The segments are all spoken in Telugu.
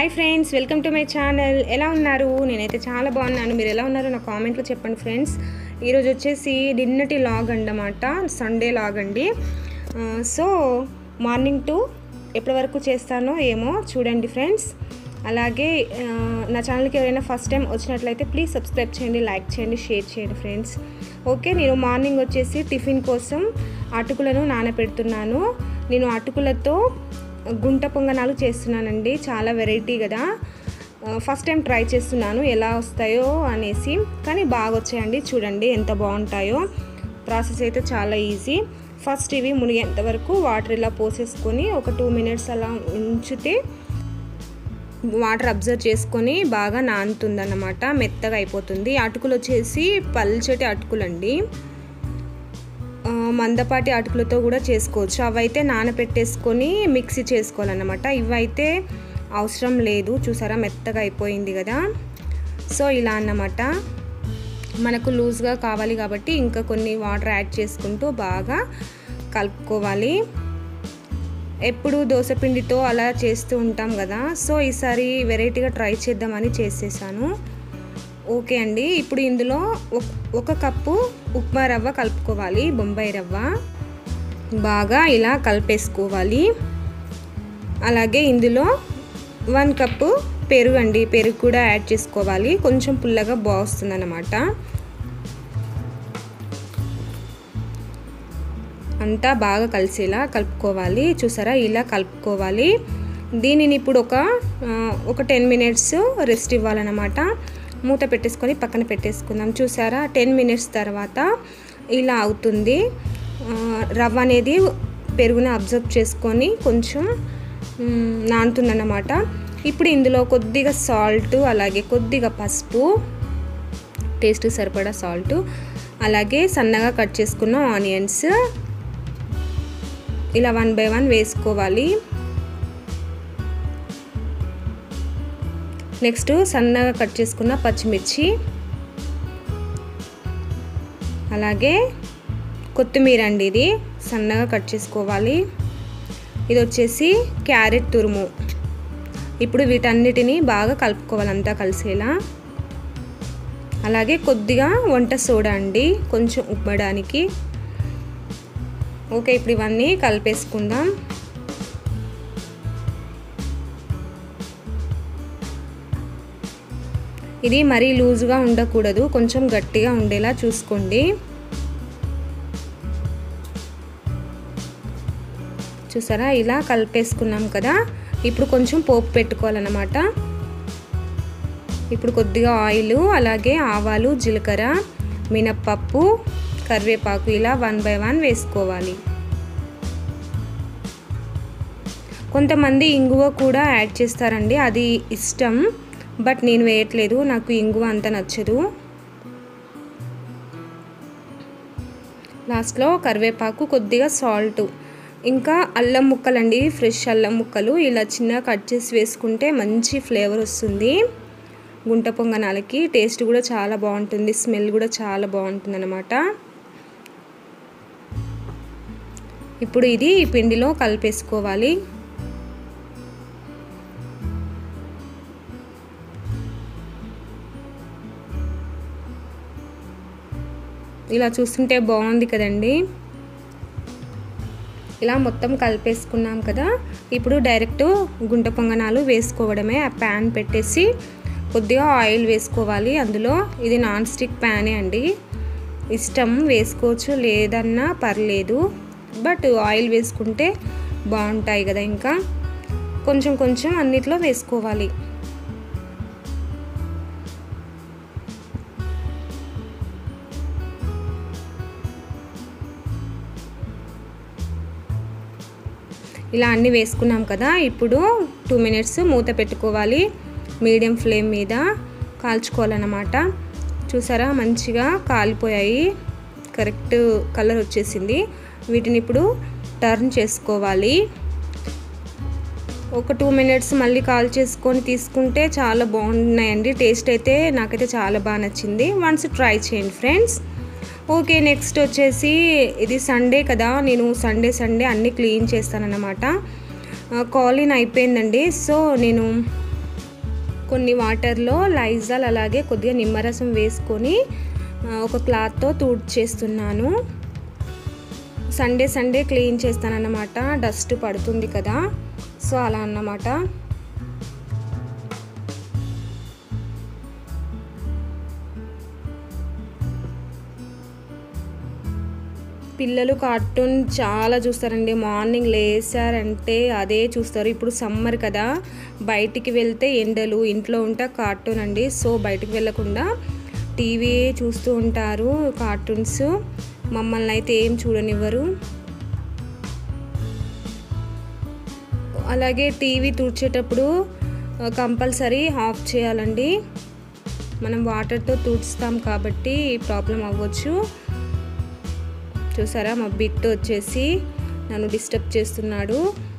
hi friends welcome to my channel ఎలా ఉన్నారు నేనైతే చాలా బాగున్నాను మీరు ఎలా ఉన్నారో నా కామెంట్లో చెప్పండి ఫ్రెండ్స్ ఈరోజు వచ్చేసి నిన్నటి లాగ్ అన్నమాట సండే లాగ్ అండి ఆ, సో మార్నింగ్ టు ఎప్పటి వరకు చేస్తానో ఏమో చూడండి ఫ్రెండ్స్ అలాగే ఆ, నా ఛానల్కి ఎవరైనా ఫస్ట్ టైం వచ్చినట్లయితే ప్లీజ్ సబ్స్క్రైబ్ చేయండి లైక్ చేయండి షేర్ చేయండి ఫ్రెండ్స్ ఓకే నేను మార్నింగ్ వచ్చేసి టిఫిన్ కోసం అటుకులను నానబెడుతున్నాను నేను అటుకులతో గుంట పొంగనాలు చేస్తున్నానండి చాలా వెరైటీ కదా ఫస్ట్ టైం ట్రై చేస్తున్నాను ఎలా వస్తాయో అనేసి కానీ బాగా వచ్చాయండి చూడండి ఎంత బాగుంటాయో ప్రాసెస్ అయితే చాలా ఈజీ ఫస్ట్ ఇవి మునిగేంత వరకు వాటర్ ఇలా పోసేసుకొని ఒక టూ మినిట్స్ అలా ఉంచితే వాటర్ అబ్జర్వ్ చేసుకొని బాగా నానుతుందన్నమాట మెత్తగా అయిపోతుంది అటుకులు వచ్చేసి పల్చటి అటుకులండి ఆ, మందపాటి అటుకులతో కూడా చేసుకోవచ్చు అవైతే నానబెట్టేసుకొని మిక్సీ చేసుకోవాలన్నమాట ఇవైతే అవసరం లేదు చూసారా మెత్తగా అయిపోయింది కదా సో ఇలా అన్నమాట మనకు లూజ్గా కావాలి కాబట్టి ఇంకా కొన్ని వాటర్ యాడ్ చేసుకుంటూ బాగా కలుపుకోవాలి ఎప్పుడు దోశపిండితో అలా చేస్తూ ఉంటాం కదా సో ఈసారి వెరైటీగా ట్రై చేద్దామని చేసేసాను ఓకే అండి ఇప్పుడు ఇందులో ఒక- ఒక కప్పు ఉప్మా రవ్వ కలుపుకోవాలి బొంబాయి రవ్వ బాగా ఇలా కలిపేసుకోవాలి అలాగే ఇందులో వన్ కప్పు పెరుగు అండి పెరుగు కూడా యాడ్ చేసుకోవాలి కొంచెం పుల్లగా బాగుస్తుంది అన్నమాట అంతా బాగా కలిసేలా కలుపుకోవాలి చూసారా ఇలా కలుపుకోవాలి దీనిని ఇప్పుడు ఒక ఆ, ఒక టెన్ మినిట్స్ రెస్ట్ ఇవ్వాలన్నమాట మూత పెట్టేసుకొని పక్కన పెట్టేసుకుందాం చూసారా టెన్ మినిట్స్ తర్వాత ఇలా అవుతుంది ఆ, రవ్వ అనేది పెరుగుని అబ్జర్వ్ చేసుకొని కొంచెం మ్, నానుతుందన్నమాట ఇప్పుడు ఇందులో కొద్దిగా సాల్ట్ అలాగే కొద్దిగా పసుపు టేస్ట్ సరిపడా సాల్ట్ అలాగే సన్నగా కట్ చేసుకున్న ఆనియన్స్ ఇలా వన్ బై వన్ వేసుకోవాలి నెక్స్ట్ సన్నగా కట్ చేసుకున్న పచ్చిమిర్చి అలాగే కొత్తిమీర అండి ఇది సన్నగా కట్ చేసుకోవాలి ఇది వచ్చేసి క్యారెట్ తురుము ఇప్పుడు వీటన్నిటిని బాగా కలుపుకోవాలి అంతా కలిసేలా అలాగే కొద్దిగా వంట సోడా అండి కొంచెం ఉబ్బడానికి ఓకే ఇప్పుడు ఇవన్నీ కలిపేసుకుందాం ఇది మరీ లూజ్గా ఉండకూడదు కొంచెం గట్టిగా ఉండేలా చూసుకోండి చూసారా ఇలా కలిపేసుకున్నాం కదా ఇప్పుడు కొంచెం పోపు పెట్టుకోవాలన్నమాట ఇప్పుడు కొద్దిగా ఆయిల్ అలాగే ఆవాలు జీలకర్ర మినప్పప్పు కరివేపాకు ఇలా వన్ బై వన్ వేసుకోవాలి కొంతమంది ఇంగువ కూడా యాడ్ చేస్తారండి అది ఇష్టం బట్ నేను వేయట్లేదు నాకు ఇంగువ అంత నచ్చదు లాస్ట్లో కరివేపాకు కొద్దిగా సాల్ట్ ఇంకా అల్లం ముక్కలండి ఫ్రెష్ అల్లం ముక్కలు ఇలా చిన్నగా కట్ చేసి వేసుకుంటే మంచి ఫ్లేవర్ వస్తుంది గుంట పొంగనాలకి టేస్ట్ కూడా చాలా బాగుంటుంది స్మెల్ కూడా చాలా బాగుంటుంది అనమాట ఇప్పుడు ఇది ఈ పిండిలో కలిపేసుకోవాలి ఇలా చూస్తుంటే బాగుంది కదండి ఇలా మొత్తం కలిపేసుకున్నాం కదా ఇప్పుడు డైరెక్ట్ గుంట పొంగనాలు వేసుకోవడమే ఆ ప్యాన్ పెట్టేసి కొద్దిగా ఆయిల్ వేసుకోవాలి అందులో ఇది నాన్ స్టిక్ ప్యానే అండి ఇష్టం వేసుకోవచ్చు లేదన్నా పర్లేదు బట్ ఆయిల్ వేసుకుంటే బాగుంటాయి కదా ఇంకా కొంచెం కొంచెం అన్నిట్లో వేసుకోవాలి ఇలా అన్నీ వేసుకున్నాం కదా ఇప్పుడు టూ మినిట్స్ మూత పెట్టుకోవాలి మీడియం ఫ్లేమ్ మీద కాల్చుకోవాలన్నమాట చూసారా మంచిగా కాలిపోయాయి కరెక్ట్ కలర్ వచ్చేసింది వీటిని ఇప్పుడు టర్న్ చేసుకోవాలి ఒక టూ మినిట్స్ మళ్ళీ కాల్ చేసుకొని తీసుకుంటే చాలా బాగున్నాయండి టేస్ట్ అయితే నాకైతే చాలా బాగా నచ్చింది వన్స్ ట్రై చేయండి ఫ్రెండ్స్ ఓకే నెక్స్ట్ వచ్చేసి ఇది సండే కదా నేను సండే సండే అన్నీ క్లీన్ చేస్తానన్నమాట కాలిన్ అయిపోయిందండి సో నేను కొన్ని వాటర్లో లైజాల్ అలాగే కొద్దిగా నిమ్మరసం వేసుకొని ఆ, ఒక క్లాత్తో తుడిచేస్తున్నాను సండే సండే క్లీన్ చేస్తానన్నమాట డస్ట్ పడుతుంది కదా సో అలా అన్నమాట పిల్లలు కార్టూన్ చాలా చూస్తారండి మార్నింగ్ లేసారంటే అదే చూస్తారు ఇప్పుడు సమ్మర్ కదా బయటికి వెళ్తే ఎండలు ఇంట్లో ఉంటే కార్టూన్ అండి సో బయటికి వెళ్ళకుండా టీవీ చూస్తూ ఉంటారు కార్టూన్స్ మమ్మల్ని అయితే ఏం చూడనివ్వరు అలాగే టీవీ తుడిచేటప్పుడు కంపల్సరీ ఆఫ్ చేయాలండి మనం వాటర్తో తుడుస్తాం కాబట్టి ప్రాబ్లం అవ్వచ్చు చూసారా మా బిట్ వచ్చేసి నన్ను డిస్టర్బ్ చేస్తున్నాడు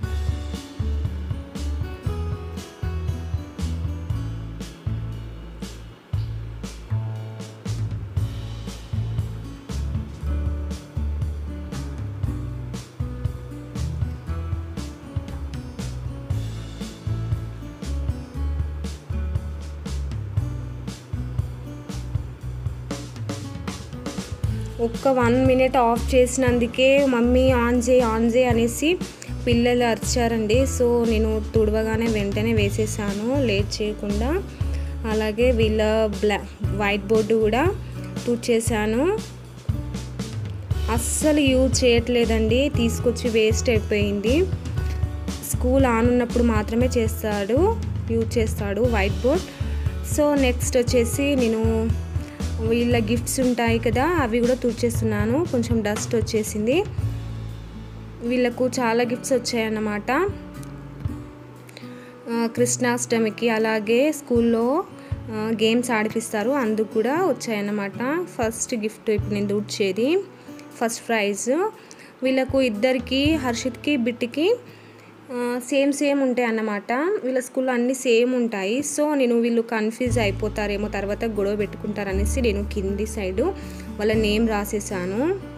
ఒక్క వన్ మినిట్ ఆఫ్ చేసినందుకే మమ్మీ ఆన్ చేయి ఆన్ చేయి అనేసి పిల్లలు అరిచారండి సో నేను తుడవగానే వెంటనే వేసేసాను లేట్ చేయకుండా అలాగే వీళ్ళ బ్లా వైట్ బోర్డు కూడా తుడిచేసాను అస్సలు యూజ్ చేయట్లేదండి తీసుకొచ్చి వేస్ట్ అయిపోయింది స్కూల్ ఆన్ ఉన్నప్పుడు మాత్రమే చేస్తాడు యూజ్ చేస్తాడు వైట్ బోర్డ్ సో నెక్స్ట్ వచ్చేసి నేను వీళ్ళ గిఫ్ట్స్ ఉంటాయి కదా అవి కూడా తుడిచేస్తున్నాను కొంచెం డస్ట్ వచ్చేసింది వీళ్ళకు చాలా గిఫ్ట్స్ వచ్చాయన్నమాట ఆ, కృష్ణాష్టమికి అలాగే స్కూల్లో ఆ, గేమ్స్ ఆడిపిస్తారు అందుకు కూడా వచ్చాయన్నమాట ఫస్ట్ గిఫ్ట్ ఇప్పుడు నేను తుడిచేది ఫస్ట్ ప్రైజ్ వీళ్ళకు ఇద్దరికి హర్షిత్కి బిట్టికి ఆ, సేమ్ సేమ్ ఉంటాయి అన్నమాట వీళ్ళ స్కూల్లో అన్నీ సేమ్ ఉంటాయి సో నేను వీళ్ళు కన్ఫ్యూజ్ అయిపోతారేమో తర్వాత గొడవ పెట్టుకుంటారనేసి నేను కింది సైడు వాళ్ళ నేమ్ రాసేసాను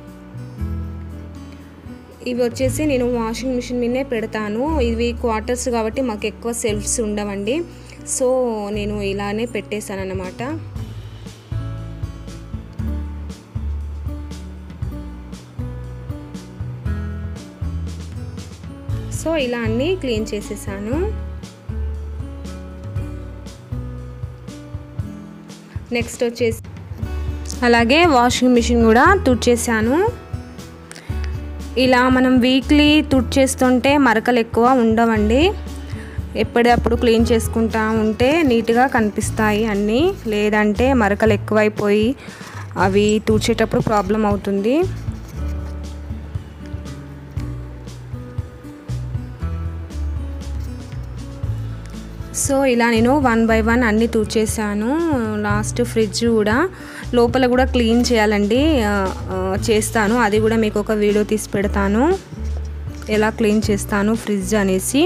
ఇవి వచ్చేసి నేను వాషింగ్ మిషన్ మీదే పెడతాను ఇవి క్వార్టర్స్ కాబట్టి మాకు ఎక్కువ సెల్ఫ్స్ ఉండవండి సో నేను ఇలానే పెట్టేశాను అన్నమాట సో ఇలా అన్నీ క్లీన్ చేసేసాను నెక్స్ట్ వచ్చేసి అలాగే వాషింగ్ మిషన్ కూడా తుడిచేసాను ఇలా మనం వీక్లీ తుడిచేస్తుంటే మరకలు ఎక్కువ ఉండవండి ఎప్పటికప్పుడు క్లీన్ చేసుకుంటా ఉంటే నీట్గా కనిపిస్తాయి అన్నీ లేదంటే మరకలు ఎక్కువైపోయి అవి తుడిచేటప్పుడు ప్రాబ్లం అవుతుంది సో ఇలా నేను వన్ బై వన్ అన్నీ తుడిచేసాను లాస్ట్ ఫ్రిడ్జ్ కూడా లోపల కూడా క్లీన్ చేయాలండి ఆ, ఆ, చేస్తాను అది కూడా మీకు ఒక వీడియో తీసి పెడతాను ఎలా క్లీన్ చేస్తాను ఫ్రిడ్జ్ అనేసి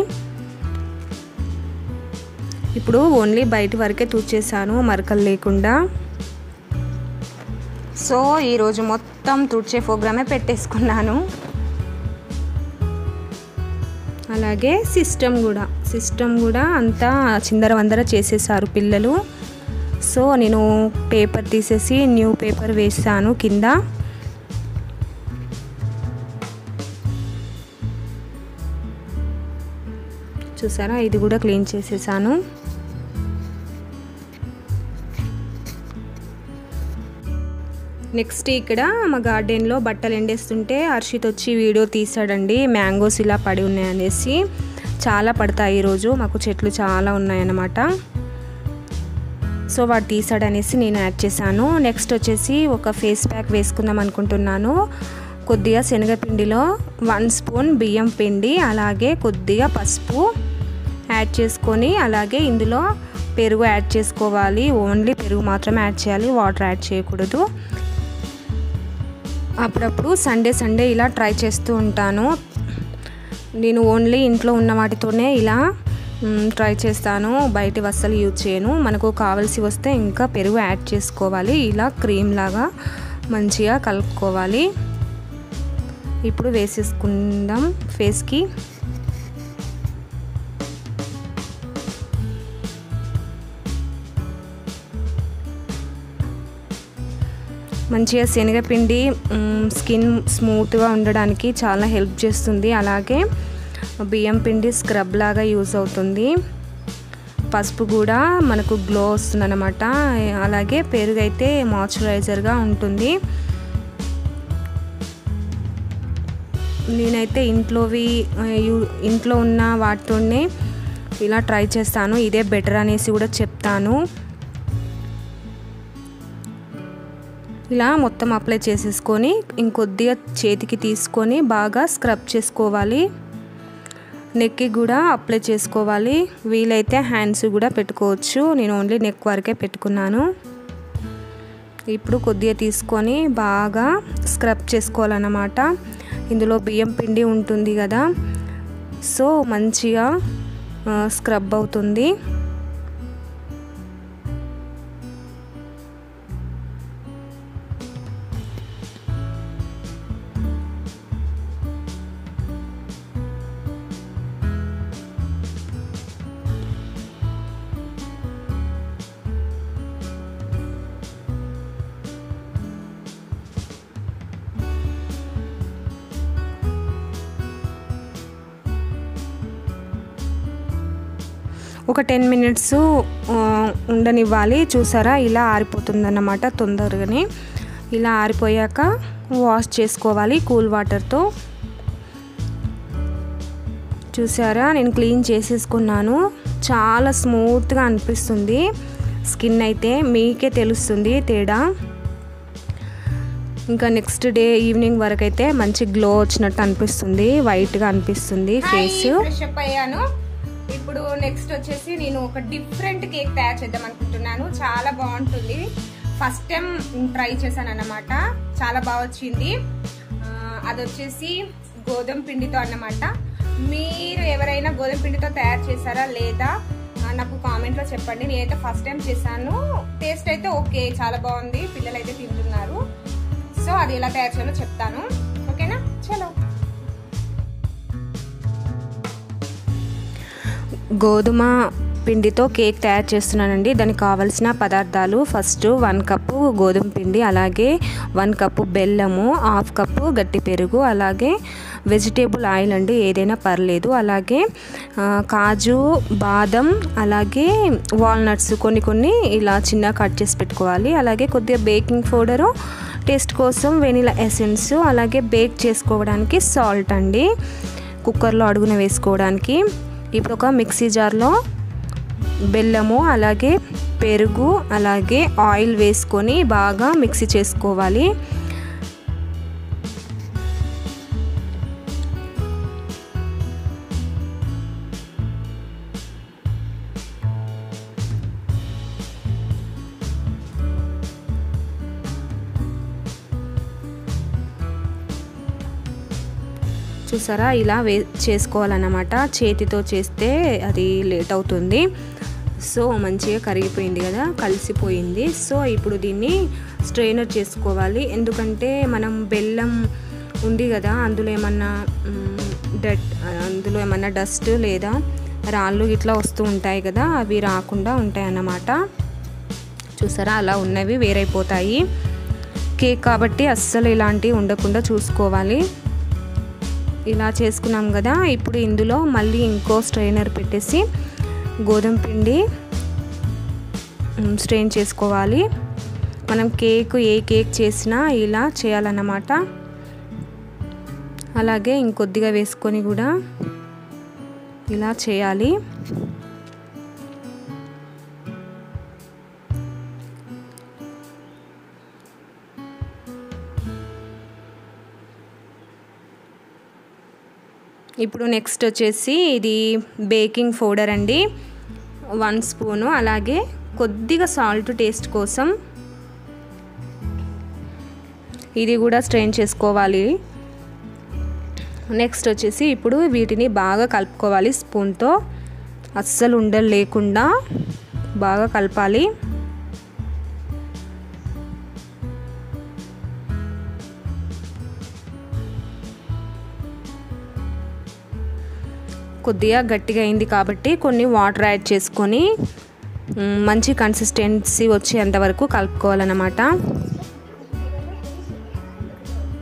ఇప్పుడు ఓన్లీ బయట వరకే తుడిచేసాను మరకలు లేకుండా సో ఈరోజు మొత్తం తుడిచే ప్రోగ్రామే పెట్టేసుకున్నాను అలాగే సిస్టమ్ కూడా సిస్టమ్ కూడా అంతా చిందర వందర చేసేసారు పిల్లలు సో నేను పేపర్ తీసేసి న్యూ పేపర్ వేసాను కింద చూసారా ఇది కూడా క్లీన్ చేసేసాను నెక్స్ట్ ఇక్కడ మా గార్డెన్లో బట్టలు ఎండేస్తుంటే హర్షిత్ వచ్చి వీడియో తీసాడండి మ్యాంగోస్ ఇలా పడి ఉన్నాయనేసి చాలా పడతాయి ఈరోజు మాకు చెట్లు చాలా ఉన్నాయన్నమాట సో వాడు తీసాడనేసి నేను యాడ్ చేశాను నెక్స్ట్ వచ్చేసి ఒక ఫేస్ ప్యాక్ వేసుకుందాం అనుకుంటున్నాను కొద్దిగా శనగపిండిలో వన్ స్పూన్ బియ్యం పిండి అలాగే కొద్దిగా పసుపు యాడ్ చేసుకొని అలాగే ఇందులో పెరుగు యాడ్ చేసుకోవాలి ఓన్లీ పెరుగు మాత్రమే యాడ్ చేయాలి వాటర్ యాడ్ చేయకూడదు అప్పుడప్పుడు సండే సండే ఇలా ట్రై చేస్తూ ఉంటాను నేను ఓన్లీ ఇంట్లో ఉన్న వాటితోనే ఇలా మ్, ట్రై చేస్తాను బయట అస్సలు యూజ్ చేయను మనకు కావలసి వస్తే ఇంకా పెరుగు యాడ్ చేసుకోవాలి ఇలా క్రీమ్ లాగా మంచిగా కలుపుకోవాలి ఇప్పుడు వేసేసుకుందాం ఫేస్కి మంచిగా శనగపిండి మ్, స్కిన్ స్మూత్గా ఉండడానికి చాలా హెల్ప్ చేస్తుంది అలాగే బియ్యం పిండి స్క్రబ్ లాగా యూజ్ అవుతుంది పసుపు కూడా మనకు గ్లో వస్తుంది అనమాట అలాగే పెరుగు అయితే మాయిశ్చరైజర్గా ఉంటుంది నేనైతే ఇంట్లోవి ఆ, యు- ఇంట్లో ఉన్న వాటితోనే ఇలా ట్రై చేస్తాను ఇదే బెటర్ అనేసి కూడా చెప్తాను ఇలా మొత్తం అప్లై చేసేసుకొని ఇంకొద్దిగా చేతికి తీసుకొని బాగా స్క్రబ్ చేసుకోవాలి నెక్కి కూడా అప్లై చేసుకోవాలి వీలైతే హ్యాండ్స్ కూడా పెట్టుకోవచ్చు నేను ఓన్లీ నెక్ వరకే పెట్టుకున్నాను ఇప్పుడు కొద్దిగా తీసుకొని బాగా స్క్రబ్ చేసుకోవాలన్నమాట ఇందులో బియ్యం పిండి ఉంటుంది కదా సో మంచిగా ఆ, స్క్రబ్ అవుతుంది ఒక టెన్ మినిట్స్ ఉండనివ్వాలి చూసారా ఇలా ఆరిపోతుందన్నమాట తొందరగానే ఇలా ఆరిపోయాక వాష్ చేసుకోవాలి కూల్ వాటర్తో చూసారా నేను క్లీన్ చేసేసుకున్నాను చాలా స్మూత్గా అనిపిస్తుంది స్కిన్ అయితే మీకే తెలుస్తుంది తేడా ఇంకా నెక్స్ట్ డే ఈవినింగ్ వరకు అయితే మంచి గ్లో వచ్చినట్టు అనిపిస్తుంది వైట్గా అనిపిస్తుంది ఫేస్ ఫ్రెష్ అప్ అయ్యాను ఇప్పుడు నెక్స్ట్ వచ్చేసి నేను ఒక డిఫరెంట్ కేక్ తయారు చేద్దాం అనుకుంటున్నాను చాలా బాగుంటుంది ఫస్ట్ టైం ట్రై చేశాను అన్నమాట చాలా బాగా వచ్చింది ఆ, అది వచ్చేసి గోధుమ పిండితో అన్నమాట మీరు ఎవరైనా గోధుమ పిండితో తయారు చేశారా లేదా ఆ, నాకు కామెంట్లో చెప్పండి నేనైతే ఫస్ట్ టైం చేశాను టేస్ట్ అయితే ఓకే చాలా బాగుంది పిల్లలు అయితే తింటున్నారు సో అది ఎలా తయారు చేయాలో చెప్తాను ఓకేనా చలో గోధుమ పిండితో కేక్ తయారు చేస్తున్నానండి దానికి కావలసిన పదార్థాలు ఫస్ట్ వన్ కప్పు గోధుమ పిండి అలాగే వన్ కప్పు బెల్లము హాఫ్ కప్పు గట్టి పెరుగు అలాగే వెజిటేబుల్ ఆయిల్ అండి ఏదైనా పర్లేదు అలాగే ఆ, కాజు బాదం అలాగే వాల్నట్స్ కొన్ని కొన్ని ఇలా చిన్న కట్ చేసి పెట్టుకోవాలి అలాగే కొద్దిగా బేకింగ్ పౌడరు టేస్ట్ కోసం వెనిలా ఎసెన్స్ అలాగే బేక్ చేసుకోవడానికి సాల్ట్ అండి కుక్కర్లో అడుగున వేసుకోవడానికి ఇప్పుడు ఒక మిక్సీ జార్లో బెల్లము అలాగే పెరుగు అలాగే ఆయిల్ వేసుకొని బాగా మిక్సీ చేసుకోవాలి చూసారా ఇలా వే చేసుకోవాలన్నమాట చేతితో చేస్తే అది లేట్ అవుతుంది సో మంచిగా కరిగిపోయింది కదా కలిసిపోయింది సో ఇప్పుడు దీన్ని స్ట్రైనర్ చేసుకోవాలి ఎందుకంటే మనం బెల్లం ఉంది కదా అందులో ఏమన్నా డట్ అందులో ఏమన్నా డస్ట్ లేదా రాళ్ళు ఇట్లా వస్తూ ఉంటాయి కదా అవి రాకుండా ఉంటాయి అన్నమాట చూసారా అలా ఉన్నవి వేరైపోతాయి కేక్ కాబట్టి అస్సలు ఇలాంటివి ఉండకుండా చూసుకోవాలి ఇలా చేసుకున్నాం కదా ఇప్పుడు ఇందులో మళ్ళీ ఇంకో స్ట్రైనర్ పెట్టేసి గోధుమ పిండి మ్, స్ట్రెయిన్ చేసుకోవాలి మనం కేక్ ఏ కేక్ చేసినా ఇలా చేయాలన్నమాట అలాగే ఇంకొద్దిగా వేసుకొని కూడా ఇలా చేయాలి ఇప్పుడు నెక్స్ట్ వచ్చేసి ఇది బేకింగ్ పౌడర్ అండి వన్ స్పూను అలాగే కొద్దిగా సాల్ట్ టేస్ట్ కోసం ఇది కూడా స్ట్రెయిన్ చేసుకోవాలి నెక్స్ట్ వచ్చేసి ఇప్పుడు వీటిని బాగా కలుపుకోవాలి స్పూన్తో అస్సలు ఉండలు లేకుండా బాగా కలపాలి కొద్దిగా గట్టిగా అయింది కాబట్టి కొన్ని వాటర్ యాడ్ చేసుకొని మ్, మంచి కన్సిస్టెన్సీ వచ్చేంత వరకు కలుపుకోవాలన్నమాట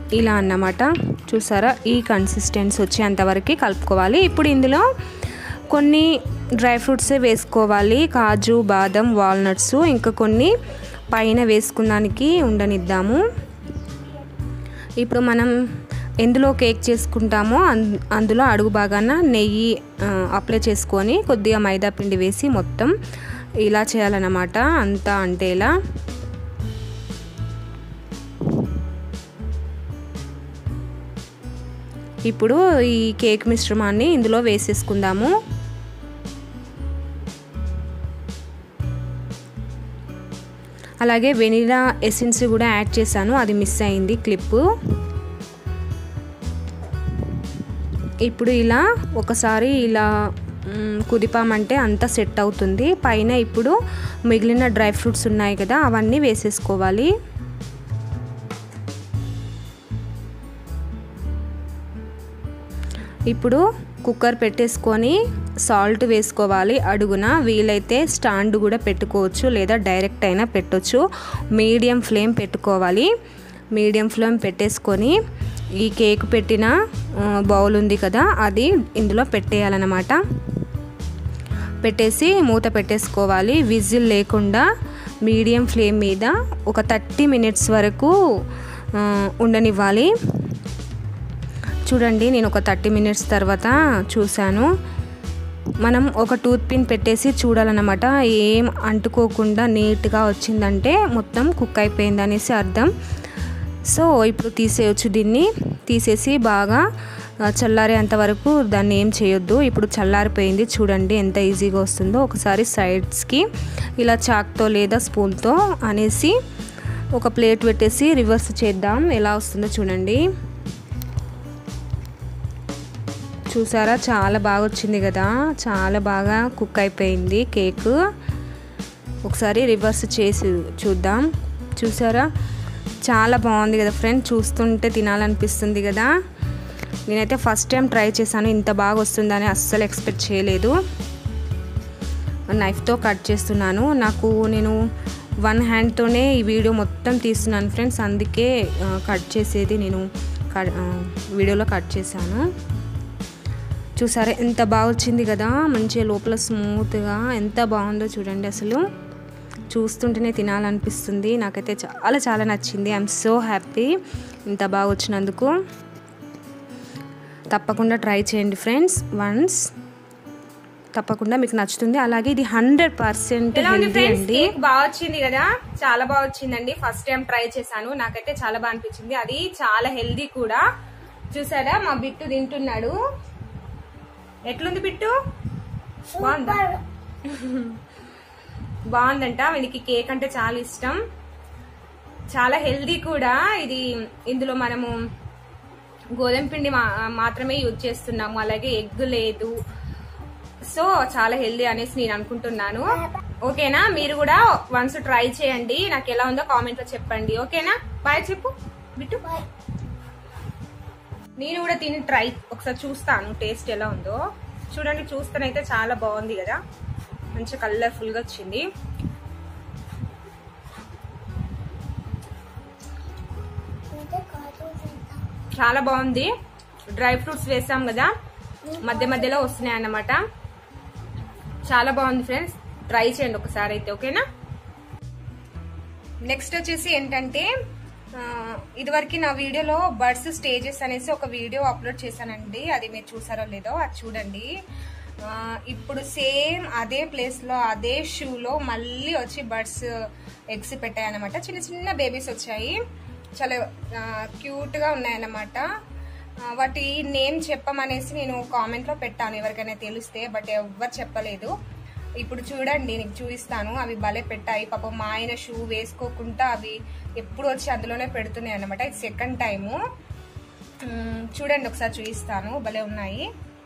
ఇలా అన్నమాట చూసారా ఈ కన్సిస్టెన్సీ వచ్చేంతవరకు కలుపుకోవాలి ఇప్పుడు ఇందులో కొన్ని డ్రై ఫ్రూట్స్ వేసుకోవాలి కాజు బాదం వాల్నట్స్ ఇంకా కొన్ని పైన వేసుకున్నానికి ఉండనిద్దాము ఇప్పుడు మనం ఎందులో కేక్ చేసుకుంటామో అందులో అడుగు బాగాన నెయ్యి అప్లై చేసుకొని కొద్దిగా మైదా పిండి వేసి మొత్తం ఇలా చేయాలన్నమాట అంతా అంటే ఇలా ఇప్పుడు ఈ కేక్ మిశ్రమాన్ని ఇందులో వేసేసుకుందాము అలాగే వెనిలా ఎసెన్స్ కూడా యాడ్ చేశాను అది మిస్ అయింది క్లిప్ ఇప్పుడు ఇలా ఒకసారి ఇలా కుదిపామంటే అంతా సెట్ అవుతుంది పైన ఇప్పుడు మిగిలిన డ్రై ఫ్రూట్స్ ఉన్నాయి కదా అవన్నీ వేసేసుకోవాలి ఇప్పుడు కుక్కర్ పెట్టేసుకొని సాల్ట్ వేసుకోవాలి అడుగున వీలైతే స్టాండ్ కూడా పెట్టుకోవచ్చు లేదా డైరెక్ట్ అయినా పెట్టవచ్చు మీడియం ఫ్లేమ్ పెట్టుకోవాలి మీడియం ఫ్లేమ్ పెట్టేసుకొని ఈ కేక్ పెట్టిన బౌల్ ఉంది కదా అది ఇందులో పెట్టేయాలన్నమాట పెట్టేసి మూత పెట్టేసుకోవాలి విజిల్ లేకుండా మీడియం ఫ్లేమ్ మీద ఒక థర్టీ మినిట్స్ వరకు ఉండనివ్వాలి చూడండి నేను ఒక థర్టీ మినిట్స్ తర్వాత చూశాను మనం ఒక టూత్ పిన్ పెట్టేసి చూడాలన్నమాట ఏం అంటుకోకుండా నీట్గా వచ్చిందంటే మొత్తం కుక్ అయిపోయింది అనేసి అర్థం సో ఇప్పుడు తీసేయచ్చు దీన్ని తీసేసి బాగా చల్లారేంత వరకు దాన్ని ఏం చేయొద్దు ఇప్పుడు చల్లారిపోయింది చూడండి ఎంత ఈజీగా వస్తుందో ఒకసారి సైడ్స్కి ఇలా చాక్తో లేదా స్పూన్తో అనేసి ఒక ప్లేట్ పెట్టేసి రివర్స్ చేద్దాం ఎలా వస్తుందో చూడండి చూసారా చాలా బాగా వచ్చింది కదా చాలా బాగా కుక్ అయిపోయింది కేక్ ఒకసారి రివర్స్ చేసి చూద్దాం చూసారా చాలా బాగుంది కదా ఫ్రెండ్ చూస్తుంటే తినాలనిపిస్తుంది కదా నేనైతే ఫస్ట్ టైం ట్రై చేశాను ఇంత బాగా వస్తుందని అస్సలు ఎక్స్పెక్ట్ చేయలేదు నైఫ్తో కట్ చేస్తున్నాను నాకు నేను వన్ హ్యాండ్తోనే ఈ వీడియో మొత్తం తీస్తున్నాను ఫ్రెండ్స్ అందుకే కట్ చేసేది నేను వీడియోలో కట్ చేశాను చూసారా ఎంత బాగా వచ్చింది కదా మంచిగా లోపల స్మూత్గా ఎంత బాగుందో చూడండి అసలు చూస్తుంటేనే తినాలనిపిస్తుంది నాకైతే చాలా చాలా నచ్చింది ఐఎమ్ సో హ్యాపీ ఇంత బాగా వచ్చినందుకు తప్పకుండా ట్రై చేయండి ఫ్రెండ్స్ వన్స్ తప్పకుండా మీకు నచ్చుతుంది అలాగే ఇది హండ్రెడ్ పర్సెంట్ ఎలా ఉంది హెల్దీ ఫ్రెండ్స్ అండి కేక్ బాగా వచ్చింది కదా చాలా బాగా వచ్చిందండి ఫస్ట్ టైం ట్రై చేశాను నాకైతే చాలా బాగా అనిపించింది అది చాలా హెల్దీ కూడా చూసారా మా బిట్టు తింటున్నాడు ఎట్లుంది బిట్టు బాగుందా బాగుందంట వీనికి కేక్ అంటే చాలా ఇష్టం చాలా హెల్దీ కూడా ఇది ఇందులో మనము గోధుమ పిండి మా- మాత్రమే యూజ్ చేస్తున్నాము అలాగే ఎగ్ లేదు సో చాలా హెల్దీ అనేసి నేను అనుకుంటున్నాను ఓకేనా మీరు కూడా వన్స్ ట్రై చేయండి నాకు ఎలా ఉందో కామెంట్ లో చెప్పండి ఓకేనా బాయ్ చెప్పు బిట్టు నేను కూడా తిని ట్రై ఒకసారి చూస్తాను టేస్ట్ ఎలా ఉందో చూడండి చూస్తానైతే చాలా బాగుంది కదా మంచి కలర్ఫుల్ గా వచ్చింది చాలా బాగుంది డ్రై ఫ్రూట్స్ వేసాం కదా మధ్య మధ్యలో వస్తున్నాయి అన్నమాట చాలా బాగుంది ఫ్రెండ్స్ ట్రై చేయండి ఒకసారి అయితే ఓకేనా నెక్స్ట్ వచ్చేసి ఏంటంటే ఆ, ఇదివరకు నా వీడియోలో బర్డ్స్ స్టేజెస్ అనేసి ఒక వీడియో అప్లోడ్ చేశానండి అది మీరు చూసారో లేదో అది చూడండి ఆ, ఇప్పుడు సేమ్ అదే ప్లేస్ లో అదే షూలో మళ్ళీ వచ్చి బర్డ్స్ ఎగ్స్ పెట్టాయి అనమాట చిన్న చిన్న బేబీస్ వచ్చాయి చాలా క్యూట్ గా ఉన్నాయన్నమాట ఆ, వాటి నేమ్ చెప్పమనేసి నేను కామెంట్ లో పెట్టాను ఎవరికైనా తెలిస్తే బట్ ఎవ్వరు చెప్పలేదు ఇప్పుడు చూడండి నీకు చూపిస్తాను అవి భలే పెట్టాయి పాపం మా ఆయన షూ వేసుకోకుండా అవి ఎప్పుడు వచ్చి అందులోనే పెడుతున్నాయి అనమాట ఇది సెకండ్ టైము మ్, చూడండి ఒకసారి చూపిస్తాను భలే ఉన్నాయి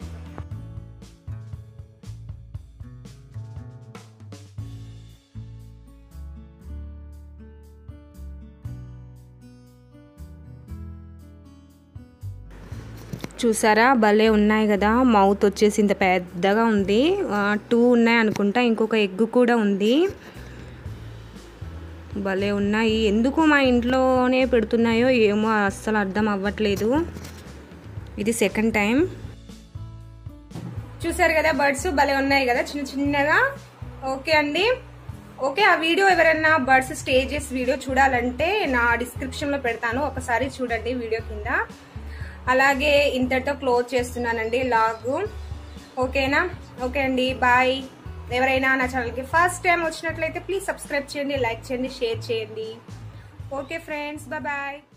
చూసారా భలే ఉన్నాయి కదా మౌత్ వచ్చేసి ఇంత పెద్దగా ఉంది టూ ఉన్నాయి అనుకుంటా ఇంకొక ఎగ్ కూడా ఉంది భలే ఉన్నాయి ఎందుకు మా ఇంట్లోనే పెడుతున్నాయో ఏమో అస్సలు అర్థం అవ్వట్లేదు ఇది సెకండ్ టైం చూసారు కదా బర్డ్స్ భలే ఉన్నాయి కదా చిన్న చిన్నగా ఓకే అండి ఓకే ఆ వీడియో ఎవరైనా బర్డ్స్ స్టేజెస్ వీడియో చూడాలంటే నా డిస్క్రిప్షన్ లో పెడతాను ఒకసారి చూడండి వీడియో కింద అలాగే ఇంతటితో క్లోజ్ చేస్తున్నానండి లాగ్ ఓకేనా ఓకే అండి బాయ్ ఎవరైనా నా ఛానల్కి ఫస్ట్ టైం వచ్చినట్లయితే ప్లీజ్ సబ్స్క్రైబ్ చేయండి లైక్ చేయండి షేర్ చేయండి ఓకే ఫ్రెండ్స్ బాయ్